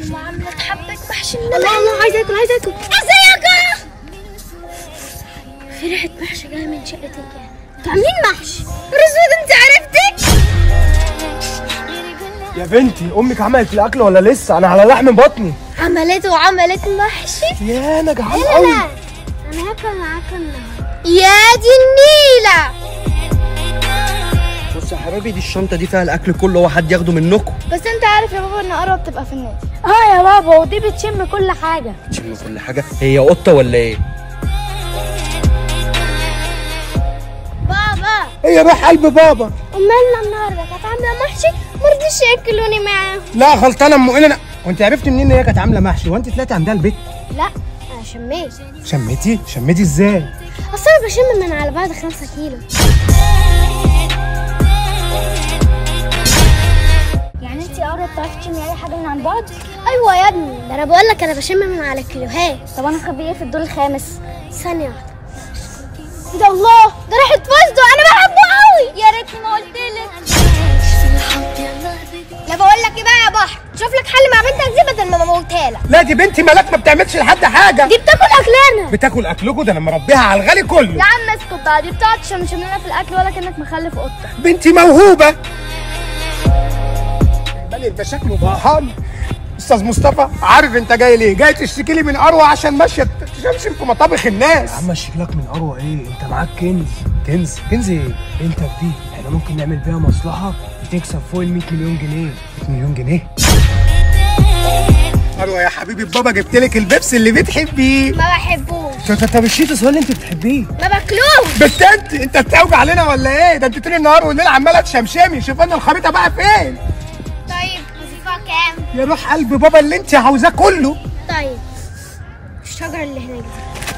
معاملة حبة محشي الله الله عايزة اكل عايزة اكل ازيك في ريحة محشي جاية من شقة الجيران انتوا عاملين محشي رزود انت عرفتي يا بنتي امك عملت الاكل ولا لسه انا على لحم بطني عملت وعملت محشي يا انا جعان لا قوي لا انا هاكل معاك النهارده يا دي النيلة بص يا حبيبي دي الشنطه دي فيها الاكل كله هو حد ياخده منكم بس انت عارف يا بابا ان قرب بتبقى في النادي اه يا بابا ودي بتشم كل حاجة تشم كل حاجه هي قطه ولا ايه بابا هي روح قلب بابا امالنا النهارده كانت عاملة محشي مرضيش ياكلوني معاهم لا غلطانه ام انا وانت عرفت منين ان هي كانت عامله محشي وانت طلعتي عندها البيت لا انا شميت شميتي شميتي ازاي اصل انا بشم من على بعد خمسة كيلو يعني انت يا قرب بتعرفي تشمي اي حاجه من عن بعد ايوه يا ابني ده انا بقول لك انا بشم من على كيلوهات طب انا مخبي ايه في الدور الخامس ثانيه واحده ايه ده الله ده ريحه فستق انا بحبه قوي يا ريتني ما قلت لك لا بقول لك ايه بقى يا بحر شوف لك حل مع بنتك دي بدل ما اموتها لك لا دي بنتي ملاك ما بتعملش لحد حاجه دي بتاكل اكلنا بتاكل اكلكم ده انا مربيها على الغالي كله يا عم اسكت بقى دي بتقعد تشمشم لنا في الاكل ولا كانك مخلف قطه بنتي موهوبه بالي انت شكله فرحان استاذ مصطفى عارف انت جاي ليه جاي تشتكي لي من اروى عشان ماشيه تشمشم في مطابخ الناس يا عم اشتكي من اروى ايه انت معاك كنز كنز كنز ايه انت في دي احنا ممكن نعمل بيها مصلحه تكسب فوق ال 100 مليون جنيه 100 مليون جنيه اروى يا حبيبي بابا جبت لك البيبسي اللي بتحبيه ما بحبوش طب طب الشيتوس هو اللي انت بتحبيه ما باكلوش بس انت انت بتوجع علينا ولا ايه ده انت طول النهار والليل عماله تشمشمي شوف انا الخريطه بقى فين طيب وظيفة كام يا روح قلب بابا اللي انت عاوزاه كله طيب الشجرة اللي هناك دي